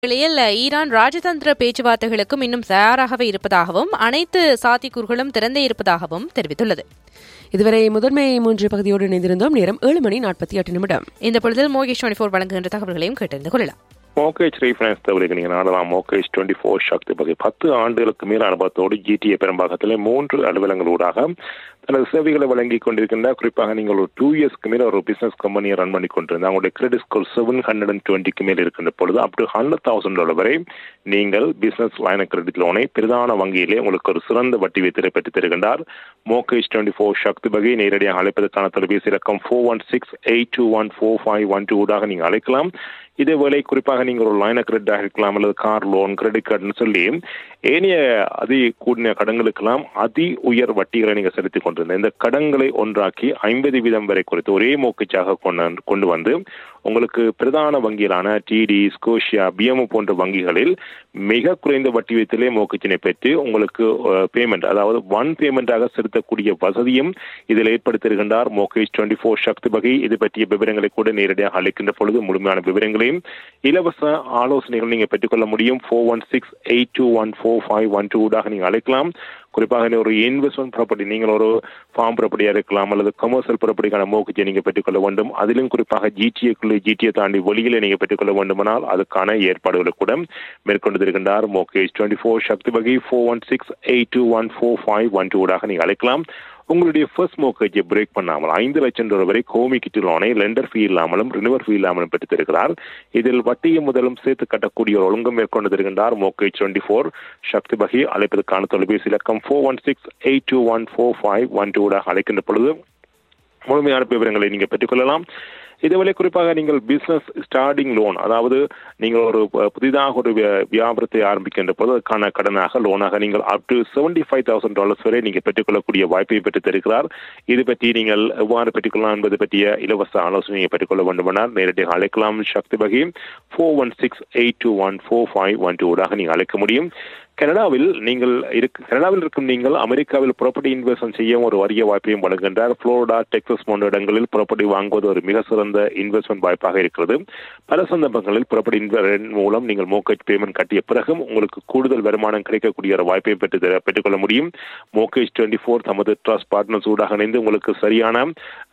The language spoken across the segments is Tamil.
நிலையில் ஈரான் ராஜதந்திர பேச்சுவார்த்தைகளுக்கும் இன்னும் தயாராகவே இருப்பதாகவும் அனைத்து சாத்தியக்கூறுகளும் திறந்தே இருப்பதாகவும் தெரிவித்துள்ளது இதுவரை முதன்மை மூன்று பகுதியோடு இணைந்திருந்தோம் நேரம் ஏழு மணி நாற்பத்தி எட்டு நிமிடம் இந்த பொழுதில் மோகேஷ் டுவெண்டி ஃபோர் வழங்குகின்ற தகவல்களையும் கேட்டறிந்து கொள்ளலாம் மோகேஜ் ரீஃபைனான்ஸ் தவிர்க்க நீங்கள் நாடலாம் mortgage twenty four Sakthi Vagai பத்து ஆண்டுகளுக்கு மேல் அனுபவத்தோடு ஜிடிஏ பெரும்பாகத்தில் மூன்று அலுவலங்களூடாக தனது சேவைகளை வழங்கி கொண்டிருக்கின்ற குறிப்பாக நீங்கள் ஒரு டூ இயர்ஸ்க்கு மேல ஒரு பிசினஸ் கம்பெனியை ரன் பண்ணி கொண்டிருந்த அவங்களுடைய credit score seven hundred and டுவெண்ட்டிக்கு மேல் இருக்கின்ற பொழுது up to hundred thousand dollar வரை நீங்கள் பிசினஸ் லைன் கிரெடிட் லோனை பிரதான வங்கியிலே உங்களுக்கு ஒரு சிறந்த வட்டி வைத்திரை பெற்று தருகின்றார் மோகேஜ் டுவெண்ட்டி ஃபோர் சக்தி பகை நேரடியாக அழைப்பதற்கான தொலைபேசி இலக்கம் four one six eight two one four five one two ஊடாக நீங்கள் அழைக்கலாம் இதேவேளை குறிப்பாக நீங்கள் ஒரு லைன கிரெடிட் இருக்கலாம் அல்லது கார் லோன் கிரெடிட் கார்டுன்னு சொல்லி ஏனைய அதி கூடின கடன்களுக்கெல்லாம் அதி உயர் வட்டிகளை நீங்கள் செலுத்திக் கொண்டிருந்த இந்த கடன்களை ஒன்றாக்கி ஐம்பது வீதம் வரை குறித்து ஒரே மோக்கச்சாக கொண்டு கொண்டு வந்து உங்களுக்கு பிரதான வங்கிகளான டிடி ஸ்கோஷியா பிஎம்ஓ போன்ற வங்கிகளில் மிக குறைந்த வட்டி வீதத்திலே மோக்கச்சினை பெற்று உங்களுக்கு பேமெண்ட் அதாவது ஒன் பேமெண்டாக செலுத்தக்கூடிய வசதியும் இதில் ஏற்படுத்தியிருக்கின்றார் mortgage twenty four Sakthi Vagai இது பற்றிய விவரங்களை கூட நேரடியாக அளிக்கின்ற பொழுது முழுமையான விவரங்களையும் இலவச ஆலோசனைகள் நீங்கள் பெற்றுக்கொள்ள முடியும் four one six eight two one four five one two ஊடாக நீங்கள் அழைக்கலாம் குறிப்பாக ஒரு இன்வெஸ்ட்மெண்ட் ப்ராப்பர்ட்டி நீங்கள் ஒரு ஃபார்ம் ப்ராப்பர்ட்டியாக இருக்கலாம் அல்லது கமர்ஷியல் ப்ராப்பர்ட்டிக்கான மோக்கச்சை நீங்கள் பெற்றுக்கொள்ள வேண்டும் அதிலும் குறிப்பாக ஜிடிஏக்குள்ளே ஜிடிஏ தாண்டி வெளியில நீங்கள் பெற்றுக்கொள்ள வேண்டுமானால் அதுக்கான ஏற்பாடுகளை கூட மேற்கொண்டிருக்கின்றார் mortgage twenty four Sakthi Vagai four one six eight two one four five one two ஊடாக நீங்கள் அழைக்கலாம் உங்களுடைய ஃபர்ஸ்ட் மோக்கேஜை பிரேக் பண்ணாமல் ஐந்து லட்சம் டாலர் வரை கோமி கிட்டு லோனை லெண்டர் ஃபீ இல்லாமலும் ரினிவர் ஃபீ இல்லாமலும் பெற்று தருகிறார் இதில் வட்டியும் முதலும் சேர்த்து கட்டக்கூடிய ஒரு ஒழுங்கம் மேற்கொண்டு தருகின்றார் mortgage twenty four Sakthi Vagai அழைப்பதற்கான தொலைபேசி இலக்கம் four one six eight two one four five one டூடாக அழைக்கின்ற பொழுது முழுமையான விவரங்களை நீங்கள் பெற்றுக்கொள்ளலாம் இதுவரை குறிப்பாக நீங்கள் பிசினஸ் ஸ்டார்டிங் லோன் அதாவது நீங்கள் ஒரு புதிதாக ஒரு வியாபாரத்தை ஆரம்பிக்கின்ற போது அதுக்கான கடனாக லோனாக நீங்கள் up to seventy five thousand dollars வரை நீங்கள் பெற்றுக்கொள்ளக்கூடிய வாய்ப்பை பெற்று தருகிறார் இது பற்றி நீங்கள் எவ்வாறு பெற்றுக்கொள்ளலாம் என்பது பற்றிய இலவச ஆலோசனையை பெற்றுக்கொள்ள வேண்டுமானால் நேரடியாக அழைக்கலாம் Sakthi Vagai four one six eight two one four five one two ஊடாக நீங்கள் அழைக்க முடியும் கனடாவில் நீங்கள் இருக்கு கனடாவில் இருக்கும் நீங்கள் அமெரிக்காவில் ப்ராப்பர்ட்டி இன்வெஸ்ட்மெண்ட் செய்ய ஒரு வரிய வாய்ப்பையும் வழங்குகின்றார் புளோரிடா டெக்சஸ் போன்ற இடங்களில் ப்ராப்பர்ட்டி வாங்குவது ஒரு மிக சிறந்த இன்வெஸ்ட்மெண்ட் வாய்ப்பாக இருக்கிறது பல சந்தர்ப்பங்களில் ப்ராப்பர்ட்டி இன்வெஸ்ட் மூலம் நீங்கள் மோக்கேஜ் பேமெண்ட் கட்டிய பிறகும் உங்களுக்கு கூடுதல் வருமானம் கிடைக்கக்கூடிய ஒரு வாய்ப்பை பெற்று பெற்றுக்கொள்ள முடியும் மோக்கேஜ் டுவெண்ட்டி ஃபோர் தமது ட்ரஸ்ட் பார்ட்னர்ஸ் ஊடாக இணைந்து உங்களுக்கு சரியான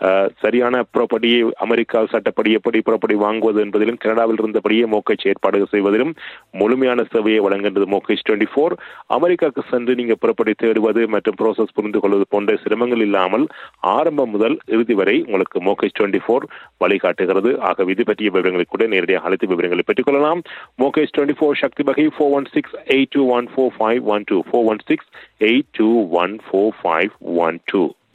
சரியான ப்ராப்பர்ட்டியை அமெரிக்கா சட்டப்படி எப்படி ப்ராப்பர்ட்டி வாங்குவது என்பதிலும் கனடாவில் இருந்தபடியே மோக்கேஜ் ஏற்பாடு செய்வதிலும் முழுமையான சேவையை வழங்குகின்றது மோக்கேஜ் டுவெண்ட்டி ஃபோர் அமெரிக்காவுக்கு சென்று நீங்க புறப்படி தேடுவது மற்றும் ப்ரோசஸ் புரிந்து கொள்வது போன்ற சிரமங்கள் இல்லாமல் ஆரம்பம் முதல் இறுதி வரை உங்களுக்கு மோகேஜ் டுவெண்ட்டி ஃபோர் வழிகாட்டுகிறது ஆகவே இது பற்றிய விவரங்களை கூட நேரடியாக அழைத்து விவரங்களை பெற்றுக் கொள்ளலாம் mortgage twenty four Sakthi Vagai four one six eight two one four five one two four one six eight two one four five one two